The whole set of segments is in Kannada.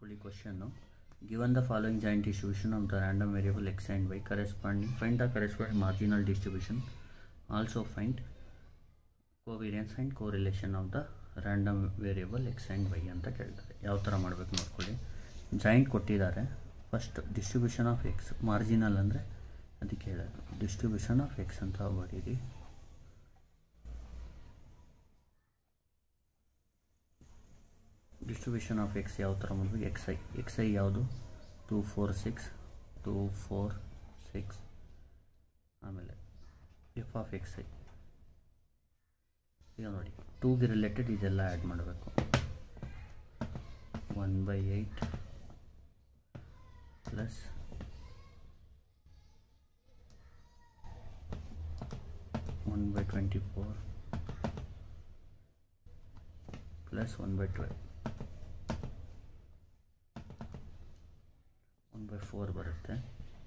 ನೋಡ್ಕೊಳ್ಳಿ question given the following joint distribution of the random variable X and Y corresponding find the corresponding marginal distribution also find covariance and correlation of the random variable X and Y ಅಂತ ಕೇಳ್ತಾರೆ ಯಾವ ಥರ ಮಾಡಬೇಕು ನೋಡ್ಕೊಳ್ಳಿ ಜಾಯಿಂಟ್ ಕೊಟ್ಟಿದ್ದಾರೆ first distribution of X marginal ಅಂದರೆ ಅದಕ್ಕೆ ಹೇಳೋದು ಡಿಸ್ಟ್ರಿಬ್ಯೂಷನ್ ಆಫ್ ಎಕ್ಸ್ ಅಂತ ಬರೀರಿ ಡಿಸ್ಟ್ರಿಬ್ಯೂಷನ್ ಆಫ್ ಎಕ್ಸ್ ಯಾವ ಥರ ಮಾಡಬೇಕು ಎಕ್ಸ್ ಐ ಎಕ್ಸ್ ಐ ಯಾವುದು two four six two four six ಆಮೇಲೆ ಎಫ್ ಆಫ್ ಎಕ್ಸ್ ಐ ಈಗ ನೋಡಿ ಟೂಗೆ ರಿಲೇಟೆಡ್ ಇದೆಲ್ಲ ಆ್ಯಡ್ ಮಾಡಬೇಕು one by eight plus one by twenty four plus one by twelve one by four ಬರುತ್ತೆ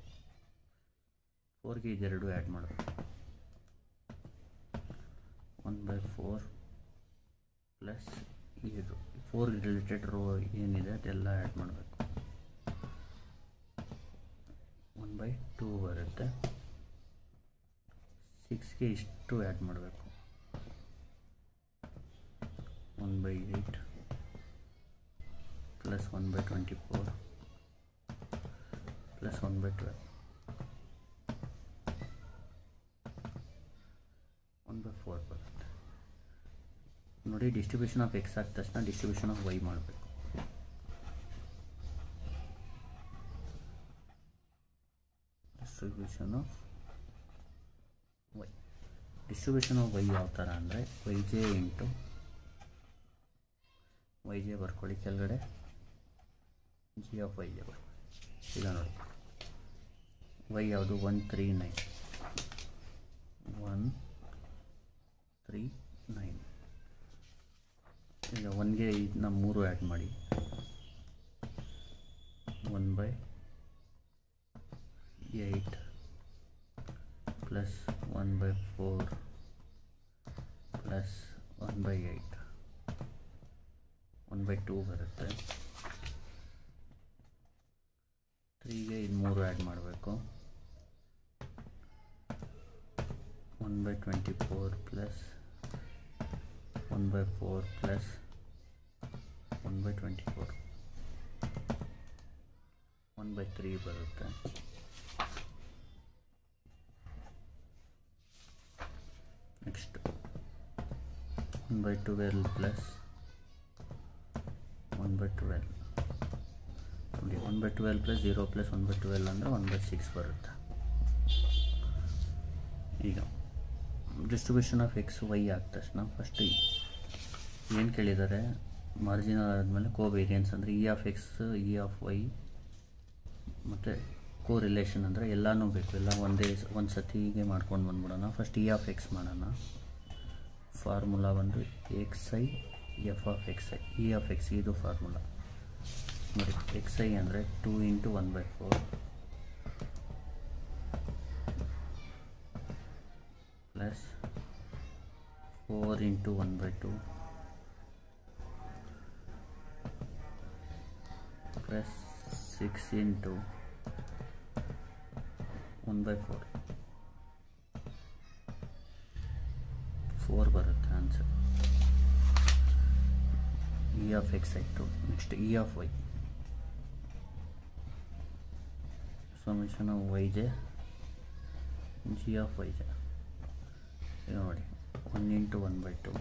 ಫೋರ್ಗೆ ಇದೆರಡು ಆ್ಯಡ್ ಮಾಡಬೇಕು ಒನ್ ಬೈ ಫೋರ್ ಪ್ಲಸ್ ಇದು ಫೋರ್ ರಿಲೇಟೆಡ್ ರೋ ಏನಿದೆ ಅದೆಲ್ಲ ಆ್ಯಡ್ ಮಾಡಬೇಕು ಒನ್ ಬೈ ಟೂ ಬರುತ್ತೆ ಸಿಕ್ಸ್ಗೆ ಇಷ್ಟು ಆ್ಯಡ್ ಮಾಡಬೇಕು one by eight plus one by twenty four plus one by twelve one by four ಬರುತ್ತೆ ನೋಡಿ ಡಿಸ್ಟ್ರಿಬ್ಯೂಷನ್ ಆಫ್ ಎಕ್ಸ್ ಆದ ತಕ್ಷಣ ಡಿಸ್ಟ್ರಿಬ್ಯೂಷನ್ ಆಫ್ ವೈ ಮಾಡಬೇಕು distribution of Y distribution of Y ಯಾವ ಥರ ಅಂದರೆ Y J into Y J ಬರ್ಕೊಳ್ಳಿ ಕೆಳಗಡೆ ಜಿ ಆಫ್ ವೈ ಜೆ ಬರ್ಕೊಳ್ಳಿ ಈಗ ನೋಡಿ ವೈ ಯಾವುದು one three nine one three nine ಈಗ ಒನ್ಗೆ ಇದನ್ನ ಮೂರು ಆ್ಯಡ್ ಮಾಡಿ one by eight plus one by four plus one by eight one by two ಬರುತ್ತೆ ತ್ರೀಗೆ ಇದು ಮೂರು ಆ್ಯಡ್ ಮಾಡಬೇಕು one by twenty four plus one by four plus one by twenty four one by three ಬರುತ್ತೆ next one by twelve plus one by twelve ನೋಡಿ one by twelve plus zero plus one by twelve ಅಂದರೆ ಒನ್ ಬೈ ಸಿಕ್ಸ್ ಬರುತ್ತೆ ಈಗ ಡಿಸ್ಟ್ರಿಬ್ಯೂಷನ್ ಆಫ್ ಎಕ್ಸ್ ವೈ ಆದ ತಕ್ಷಣ ಫಸ್ಟ್ ಏನು ಕೇಳಿದ್ದಾರೆ ಮಾರ್ಜಿನಲ್ ಆದಮೇಲೆ ಕೋ ವೇರಿಯನ್ಸ್ ಅಂದರೆ E of X E of Y ಮತ್ತು ಕೋ ರಿಲೇಷನ್ ಅಂದರೆ ಎಲ್ಲನೂ ಬೇಕು ಎಲ್ಲ ಒಂದೇ ಒಂದು ಸತಿಗೆ ಮಾಡ್ಕೊಂಡು ಬಂದ್ಬಿಡೋಣ ಫಸ್ಟ್ ಇ ಆಫ್ ಎಕ್ಸ್ ಮಾಡೋಣ ಫಾರ್ಮುಲಾ ಬಂದು X I F of X I E of X ಇದು ಫಾರ್ಮುಲಾ ನೋಡಿ ಎಕ್ಸ್ ಐ ಅಂದರೆ two into one by four plus four into one by two plus six into one by four four ಬರುತ್ತೆ ಆನ್ಸರ್ ಇ ಆಫ್ ಎಕ್ಸ್ ಆಯಿತು next E of Y solution of Y J G of Y J ಈಗ ನೋಡಿ one into one by two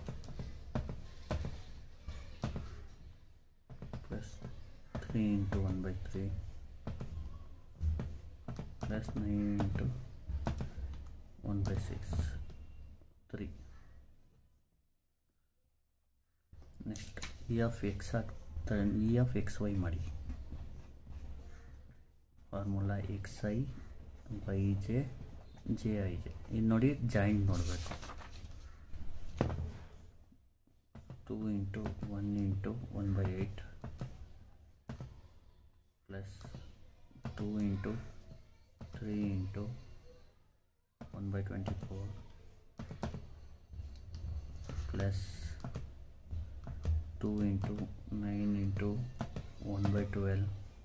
plus three into one by three plus nine into one by six three next E of X ಆಗ್ತಾ ಇ ಆಫ್ ಎಕ್ಸ್ ವೈ ಮಾಡಿ formula X I Y J J I J ಇದು ನೋಡಿ ಜಾಯಿಂಟ್ ನೋಡಬೇಕು two into one into one by eight plus two into three into one by twenty four plus two into nine into one by twelve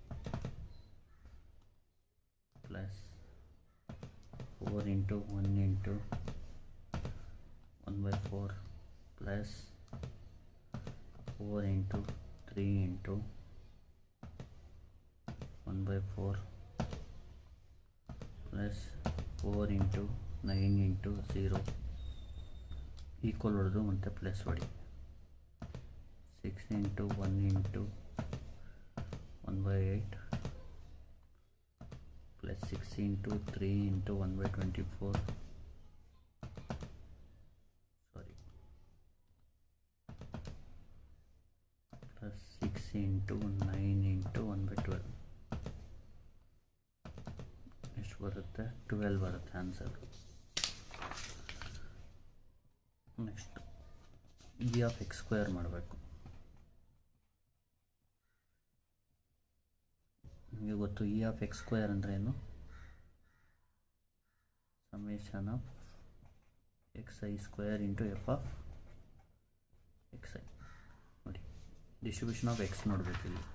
plus four into one into one by four plus four into three into one by four plus four into nine into zero equal ಹೊಡೆದು ಮತ್ತು ಪ್ಲಸ್ ಹೊಡಿ six into one into one by eight plus six into three into one by twenty four sorry plus six into nine into one by twelve ಎಷ್ಟು ಬರುತ್ತೆ ಟ್ವೆಲ್ ಬರುತ್ತೆ answer next E of X square ಮಾಡಬೇಕು ನಿಮಗೆ ಗೊತ್ತು ಇ ಆಫ್ ಎಕ್ಸ್ ಸ್ಕ್ವೇರ್ ಅಂದರೆ ಏನು summation of X I square into F of X I ನೋಡಿ ಡಿಸ್ಟ್ರಿಬ್ಯೂಷನ್ ಆಫ್ ಎಕ್ಸ್ ನೋಡಬೇಕು ಇಲ್ಲಿ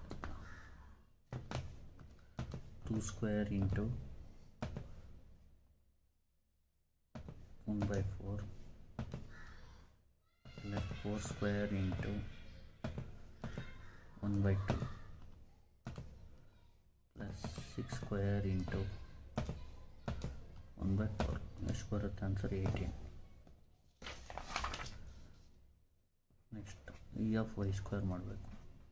two square into one by four plus 4 square into 1 by 2 plus 6 square into 1 by 4 ಎಷ್ಟು ಬರುತ್ತೆ answer eighteen next E of Y square ಮಾಡಬೇಕು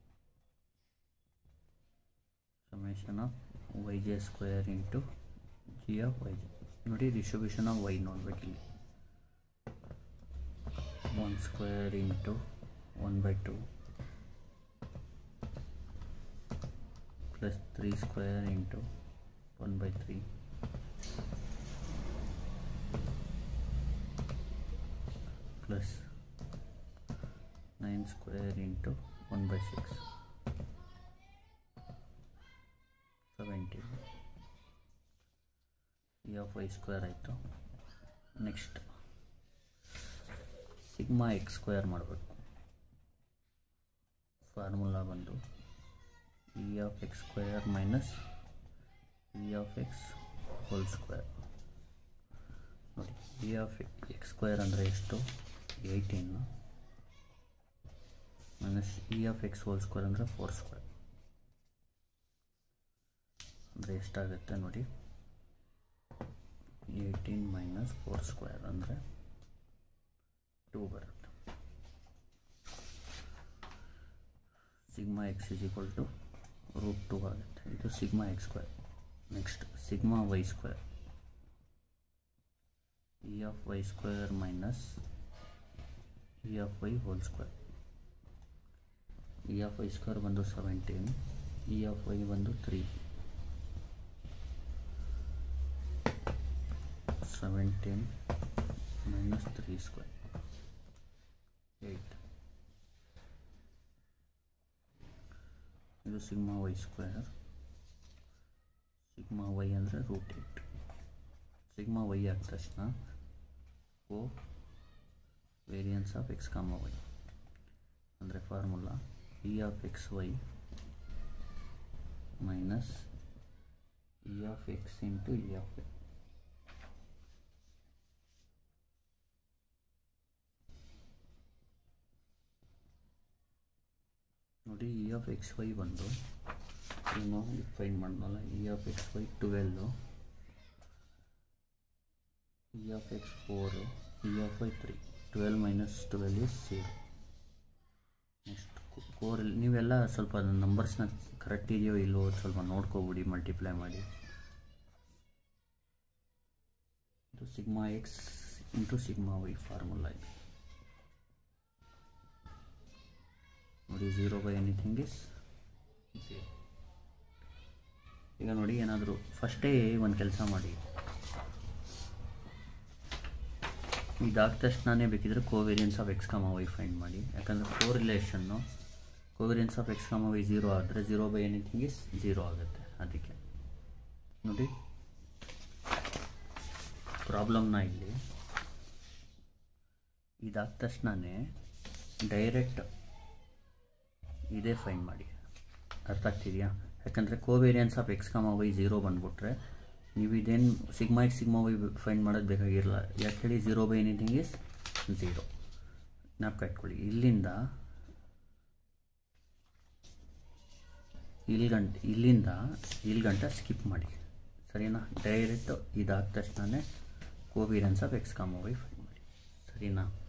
summation of Y J square into G of Y J ನೋಡಿ ಡಿಸ್ಟ್ರಿಬ್ಯೂಷನ್ ಆಫ್ ವೈ ನೋಡ್ಬೇಕಿಲ್ಲಿ 1 square into 1 by 2 plus 3 square into 1 by 3 plus 9 square into 1 by 6 17 e of y square ಆಯಿತು ನೆಕ್ಸ್ಟ್ ಸಿಗ್ಮಾ ಎಕ್ಸ್ ಸ್ಕ್ವೇರ್ ಮಾಡಬೇಕು ಫಾರ್ಮುಲಾ ಬಂದು E of X square minus E of X whole square ನೋಡಿ ಇ ಆಫ್ ಎಕ್ಸ್ ಸ್ಕ್ವೇರ್ ಅಂದರೆ ಎಷ್ಟು eighteen minus E of X whole square ಅಂದರೆ ಫೋರ್ ಸ್ಕ್ವೇರ್ ಅಂದರೆ ಎಷ್ಟಾಗುತ್ತೆ ನೋಡಿ ಏಯ್ಟೀನ್ ಮೈನಸ್ ಫೋರ್ ಸ್ಕ್ವೇರ್ ಅಂದರೆ ಟೂ ಬರುತ್ತೆ sigma X is equal to root two ಆಗುತ್ತೆ ಇದು sigma X square next sigma Y square E of Y square minus E of Y whole square E of Y square ಬಂದು ಸೆವೆಂಟೀನ್ ಇ ಆಫ್ ವೈ ಬಂದು three seventeen minus three square eight ಇದು sigma Y square sigma Y ಅಂದರೆ ರೂಟ್ ಏಟ್ ಸಿಗ್ಮಾ ವೈ ಆದ ತಕ್ಷಣ covariance of X comma Y ಅಂದರೆ formula E of X Y minus E of X into E of Y ನೋಡಿ ಇ ಆಫ್ ಎಕ್ಸ್ ವೈ ಬಂದು ಏನು ಫೈನ್ ಮಾಡೋಲ್ಲ E of X Y twelve E of X four E of Y three twelve minus twelve is zero next ಕೋರಲ್ಲಿ ನೀವೆಲ್ಲ ಸ್ವಲ್ಪ ನಂಬರ್ಸ್ನ ಕರೆಕ್ಟ್ ಇದೆಯೋ ಇಲ್ಲವೋ ಸ್ವಲ್ಪ ನೋಡ್ಕೊಬಿಡಿ ಮಲ್ಟಿಪ್ಲೈ ಮಾಡಿ ಇದು sigma X into sigma Y formula ಇದೆ ನೋಡಿ zero by anything is zero ಈಗ ನೋಡಿ ಏನಾದರೂ ಫಸ್ಟೇ ಒಂದು ಕೆಲಸ ಮಾಡಿ ಇದಾದ ತಕ್ಷಣನೇ ಬೇಕಿದ್ರೆ covariance of X comma Y find ಮಾಡಿ ಯಾಕಂದರೆ correlation covariance of X comma Y zero ಆದರೆ zero by anything is zero ಆಗುತ್ತೆ ಅದಕ್ಕೆ ನೋಡಿ ಪ್ರಾಬ್ಲಮ್ನ ಇಲ್ಲಿ ಇದಾದ ತಕ್ಷಣನೇ ಡೈರೆಕ್ಟ್ ಇದೇ ಫೈನ್ ಮಾಡಿ ಅರ್ಥ ಆಗ್ತಿದೆಯಾ ಯಾಕಂದರೆ covariance of X comma Y zero ಬಂದುಬಿಟ್ರೆ ನೀವು ಇದೇನು sigma X sigma Y find ಮಾಡೋದು ಬೇಕಾಗಿರಲ್ಲ ಯಾಕೆ ಹೇಳಿ zero by anything is zero ಜ್ಞಾಪಕ ಇಟ್ಕೊಳ್ಳಿ ಇಲ್ಲಿಂದ ಇಲ್ಲಿ ಗಂಟ ಇಲ್ಲಿಂದ ಇಲ್ಲಿ ಗಂಟ ಸ್ಕಿಪ್ ಮಾಡಿ ಸರಿನಾ ಡೈರೆಕ್ಟ್ ಇದಾದ ತಕ್ಷಣವೇ covariance of X comma Y find ಮಾಡಿ ಸರಿನಾ